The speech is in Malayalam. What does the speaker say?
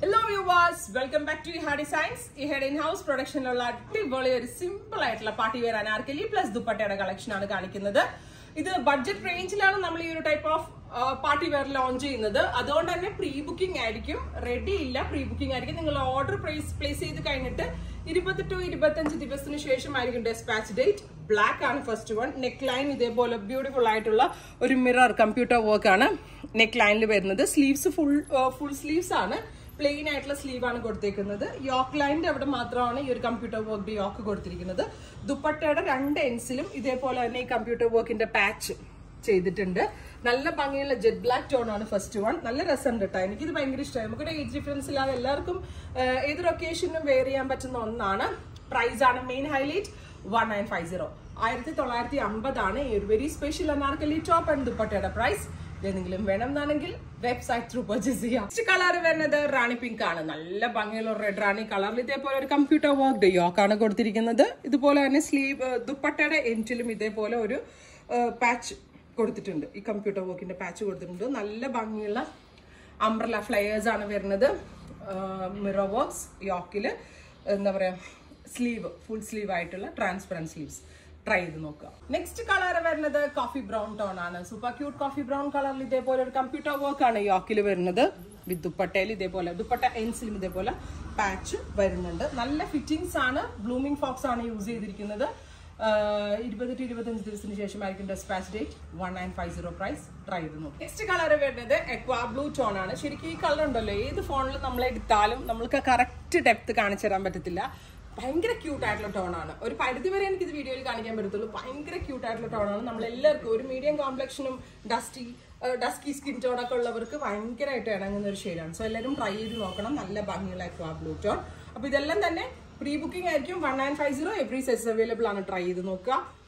hello viewers welcome back to Iha designs ഇഹയുടെ ഇൻ ഹൗസ് പ്രൊഡക്ഷനിലുള്ള അടിപൊളി ഒരു സിമ്പിൾ ആയിട്ടുള്ള പാർട്ടി വെയർ അനാർക്കലി പ്ലസ് ദുപ്പട്ടയുടെ കളക്ഷൻ ആണ് കാണിക്കുന്നത് ഇത് ബഡ്ജറ്റ് റേഞ്ചിലാണ് നമ്മൾ ഈ ഒരു type of party wear launch ചെയ്യുന്നത് അതുകൊണ്ട് തന്നെ പ്രീ ബുക്കിംഗ് ആയിരിക്കും റെഡി ഇല്ല പ്രീ ബുക്കിംഗ് ആയിരിക്കും നിങ്ങൾ ഓർഡർ പ്ലേസ് പ്ലേസ് ചെയ്ത് കഴിഞ്ഞിട്ട് ഇരുപത് ടു ഇരുപത്തഞ്ച് ദിവസത്തിന് ശേഷമായിരിക്കും ഡെസ്പാച്ച് ഡേറ്റ് ബ്ലാക്ക് ആണ് ഫസ്റ്റ് വൺ നെക്ക് ലൈൻ ഇതേപോലെ ബ്യൂട്ടിഫുൾ ആയിട്ടുള്ള ഒരു മിറർ കമ്പ്യൂട്ടർ വർക്ക് ആണ് നെക്ക് ലൈനിൽ വരുന്നത് സ്ലീവ്സ് ഫുൾ ഫുൾ സ്ലീവ്സ് ആണ് പ്ലെയിൻ ആയിട്ടുള്ള സ്ലീവ് ആണ് കൊടുത്തേക്കുന്നത് യോക്ക് ലൈനിന്റെ അവിടെ മാത്രമാണ് ഈ ഒരു കമ്പ്യൂട്ടർ വർക്ക് യോക്ക് കൊടുത്തിരിക്കുന്നത് ദുപ്പട്ടയുടെ രണ്ട് എൻസിലും ഇതേപോലെ തന്നെ ഈ കമ്പ്യൂട്ടർ വർക്കിന്റെ പാച്ച് ചെയ്തിട്ടുണ്ട് നല്ല ഭംഗിയുള്ള ജെറ്റ് ബ്ലാക്ക് ടോൺ ആണ് ഫസ്റ്റ് വൺ നല്ല രസമുണ്ട് കേട്ടോ എനിക്കിത് ഭയങ്കര ഇഷ്ടമായി നമുക്കൊരു ഏജ് ഡിഫറൻസ് ഇല്ലാതെ എല്ലാവർക്കും ആഹ്, ഏതൊരു ഒക്കേഷനും വെയർ ചെയ്യാൻ പറ്റുന്ന ഒന്നാണ് പ്രൈസ് ആണ് main highlight one nine five zero ആയിരത്തി തൊള്ളായിരത്തി അമ്പതാണ് ഈ ഒരു very special Anarkali top and ദുപ്പട്ടയുടെ പ്രൈസ് ഏതെങ്കിലും വേണം എന്നാണെങ്കിൽ വെബ്സൈറ്റ് ത്രൂ പർച്ചേസ് ചെയ്യാം നെക്സ്റ്റ് കളർ വരുന്നത് റാണി പിങ്ക് ആണ് നല്ല ഭംഗിയുള്ള റെഡ് റാണി കളറിൽ ഇതേപോലെ ഒരു കമ്പ്യൂട്ടർ വർക്ക് യോക്ക് ആണ് കൊടുത്തിരിക്കുന്നത് ഇതുപോലെ തന്നെ സ്ലീവ് ദുപ്പട്ടയുടെ എൻറ്റിലും ഇതേപോലെ ഒരു പാച്ച് കൊടുത്തിട്ടുണ്ട് ഈ കമ്പ്യൂട്ടർ വർക്കിന്റെ പാച്ച് കൊടുത്തിട്ടുണ്ട് നല്ല ഭംഗിയുള്ള അംബ്രല ഫ്ലയേഴ്സ് ആണ് വരുന്നത് മിറർ വർക്ക്സ് യോക്കിൽ എന്താ പറയാ സ്ലീവ് ഫുൾ സ്ലീവ് ആയിട്ടുള്ള ട്രാൻസ്പെറൻറ്റ് സ്ലീവ്സ് ട്രൈ ചെയ്ത് നോക്കുക നെക്സ്റ്റ് കളർ വരുന്നത് കോഫി ബ്രൗൺ ടോൺ ആണ് സൂപ്പർ ക്യൂട്ട് കോഫി ബ്രൗൺ കളറിൽ ഇതേപോലെ ഒരു കമ്പ്യൂട്ടർ വർക്ക് ആണ് യോക്കിൽ വരുന്നത് വിത്ത് ദുപ്പട്ടയിൽ ഇതേപോലെ ദുപ്പട്ട എൻസിലും ഇതേപോലെ പാച്ച് വരുന്നുണ്ട് നല്ല ഫിറ്റിംഗ്സ് ആണ് ബ്ലൂമിംഗ് ഫോക്സ് ആണ് യൂസ് ചെയ്തിരിക്കുന്നത് ആഹ് ഇരുപത് ടു ഇരുപത്തഞ്ച് ദിവസത്തിന് ശേഷമായിരിക്കും dispatch date one nine five zero price try ചെയ്ത് നോക്കും നെക്സ്റ്റ് കളർ വരുന്നത് എക്വാ ബ്ലൂ ടോൺ ആണ് ശരിക്കും ഈ കളർ ഉണ്ടല്ലോ ഏത് ഫോണിൽ നമ്മൾ എടുത്താലും നമ്മൾക്ക് കറക്റ്റ് ഡെപ്ത് കാണിച്ചു തരാൻ പറ്റത്തില്ല ഭയങ്കര ക്യൂട്ട് ആയിട്ടുള്ള ടോൺ ആണ് ഒരു പരിധി വരെ എനിക്ക് ഇത് വീഡിയോയിൽ കാണിക്കാൻ പറ്റത്തുള്ളൂ ഭയങ്കര ക്യൂട്ട് ആയിട്ടുള്ള ടോൺ ആണ് നമ്മൾ എല്ലാവർക്കും ഒരു മീഡിയം കോംപ്ലക്ഷനും ഡസ്റ്റി ഡസ്കി സ്കിൻ ടോൺ ഒക്കെ ഉള്ളവർക്ക് ഭയങ്കരമായിട്ട് ഇണങ്ങുന്ന ഒരു ഷെയ്ഡാണ് സോ എല്ലാവരും ട്രൈ ചെയ്ത് നോക്കണം നല്ല ഭംഗിയുള്ള എക്വാ ബ്ലൂ ടോൺ അപ്പൊ ഇതെല്ലാം തന്നെ പ്രീ ബുക്കിംഗ് ആയിരിക്കും one nine five zero every sets available ആണ് ട്രൈ ചെയ്ത് നോക്കുക